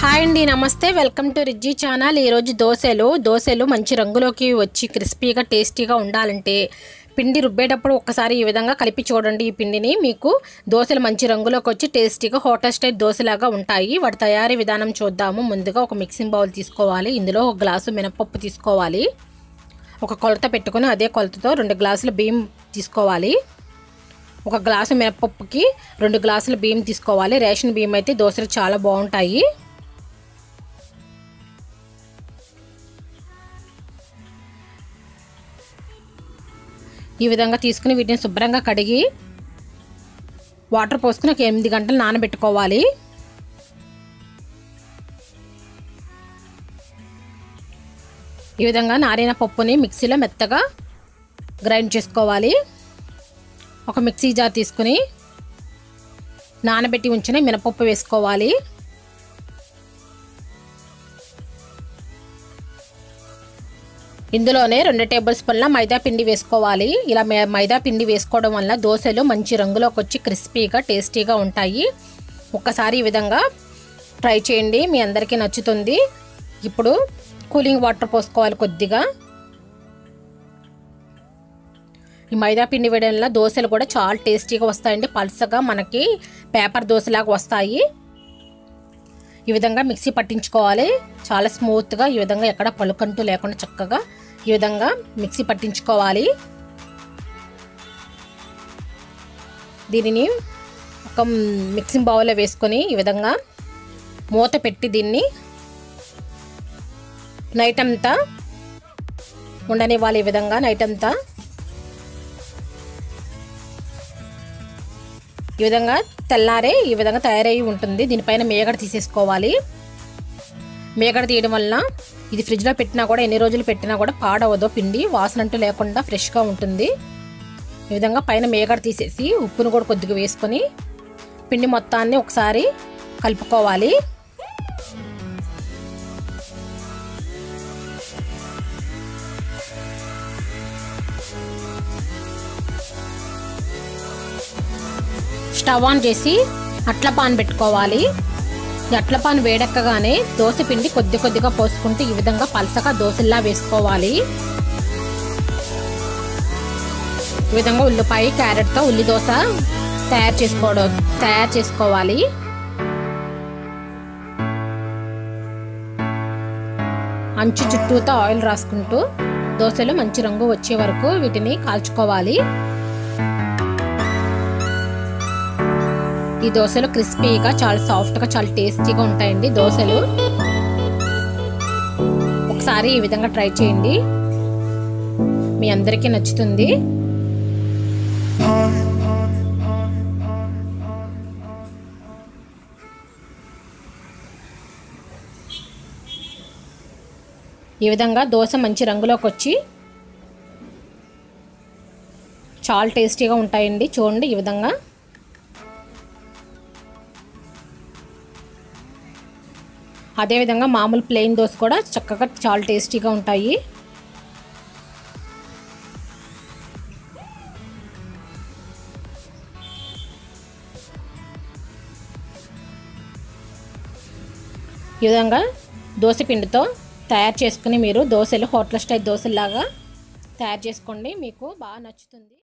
hi అండి నమస్తే welcome to రిజ్జీ channel ఈరోజు దోశలు దోశలు మంచి రంగులోకి వచ్చి క్రిస్పీగా టేస్టీగా ఉండాలంటే పిండి రుబ్బేటప్పుడు ఒక్కసారి ఈ విధంగా కలిపి చూడండి ఈ పిండిని మీకు దోశలు మంచి రంగులోకి వచ్చి టేస్టీగా హోటల్ స్టైల్ దోశలాగా ఉంటాయి వాటి తయారీ విధానం చూద్దాము ముందుగా ఒక మిక్సింగ్ బౌల్ తీసుకోవాలి ఇందులో ఒక గ్లాసు మినపప్పు తీసుకోవాలి ఒక కొలత పెట్టుకుని అదే కొలతతో రెండు గ్లాసుల బియ్యం తీసుకోవాలి ఒక గ్లాసు మినపప్పుకి రెండు గ్లాసుల బియ్యం తీసుకోవాలి రేషన్ బియ్యం అయితే దోశలు చాలా బాగుంటాయి ఈ విధంగా తీసుకుని వీటిని శుభ్రంగా కడిగి వాటర్ పోసుకుని ఒక ఎనిమిది గంటలు నానబెట్టుకోవాలి ఈ విధంగా నారిన పప్పుని మిక్సీలో మెత్తగా గ్రైండ్ చేసుకోవాలి ఒక మిక్సీ జార్ తీసుకుని నానబెట్టి ఉంచిన మినపప్పు వేసుకోవాలి ఇందులోనే రెండు టేబుల్ స్పూన్ల మైదా పిండి వేసుకోవాలి ఇలా మే- మైదా పిండి వేసుకోవడం వల్ల దోశలు మంచి రంగులోకి వచ్చి క్రిస్పీగా టేస్టీగా ఉంటాయి ఒక్కసారి ఈ విధంగా ట్రై చేయండి మీ అందరికీ నచ్చుతుంది ఇప్పుడు కూలింగ్ వాటర్ పోసుకోవాలి కొద్దిగా ఈ మైదా పిండి వేయడం వల్ల దోశలు కూడా చాలా టేస్టీగా వస్తాయండి పల్సగా మనకి పేపర్ దోశలాగా వస్తాయి ఈ విధంగా మిక్సీ పట్టించుకోవాలి చాలా స్మూత్గా ఈ విధంగా ఎక్కడ పలుకంటూ లేకుండా చక్కగా ఈ విధంగా మిక్సీ పట్టించుకోవాలి దీనిని ఒక మిక్సింగ్ బౌల్లో వేసుకొని ఈ విధంగా మూత పెట్టి దీన్ని నైట్ అంతా ఉండనివ్వాలి ఈ విధంగా నైట్ అంతా ఈ విధంగా తెల్లారే ఈ విధంగా తయారై ఉంటుంది దీనిపైన మేగడ తీసేసుకోవాలి మేగడ తీయడం వలన ఇది ఫ్రిడ్జ్లో పెట్టినా కూడా ఎన్ని రోజులు పెట్టినా కూడా పాడవదు పిండి వాసన అంటూ లేకుండా ఫ్రెష్గా ఉంటుంది ఈ విధంగా పైన మేగడ తీసేసి ఉప్పును కూడా కొద్దిగా వేసుకొని పిండి మొత్తాన్ని ఒకసారి కలుపుకోవాలి స్టవ్ ఆన్ చేసి అట్ల పాన్ పెట్టుకోవాలి ఈ అట్ల పాన్ వేడెక్కగానే దోశ పిండి కొద్ది కొద్దిగా పోసుకుంటూ ఈ విధంగా పలసగా దోశల్లా వేసుకోవాలి ఈ విధంగా ఉల్లిపాయ క్యారెట్తో ఉల్లి దోశ తయారు చేసుకోవడం తయారు చేసుకోవాలి అంచు చుట్టూతో ఆయిల్ రాసుకుంటూ దోశలు మంచి రంగు వచ్చే వరకు వీటిని కాల్చుకోవాలి ఈ దోశలు క్రిస్పీగా చాలా సాఫ్ట్గా చాలా టేస్టీగా ఉంటాయండి దోశలు ఒకసారి ఈ విధంగా ట్రై చేయండి మీ అందరికీ నచ్చుతుంది ఈ విధంగా దోశ మంచి రంగులోకి వచ్చి చాలా టేస్టీగా ఉంటాయండి చూడండి ఈ విధంగా అదేవిధంగా మామూలు ప్లెయిన్ దోశ కూడా చక్కగా చాలా టేస్టీగా ఉంటాయి ఈ విధంగా దోశ పిండితో తయారు చేసుకుని మీరు దోశలు హోటల్ స్టైల్ దోశలాగా తయారు చేసుకోండి మీకు బాగా నచ్చుతుంది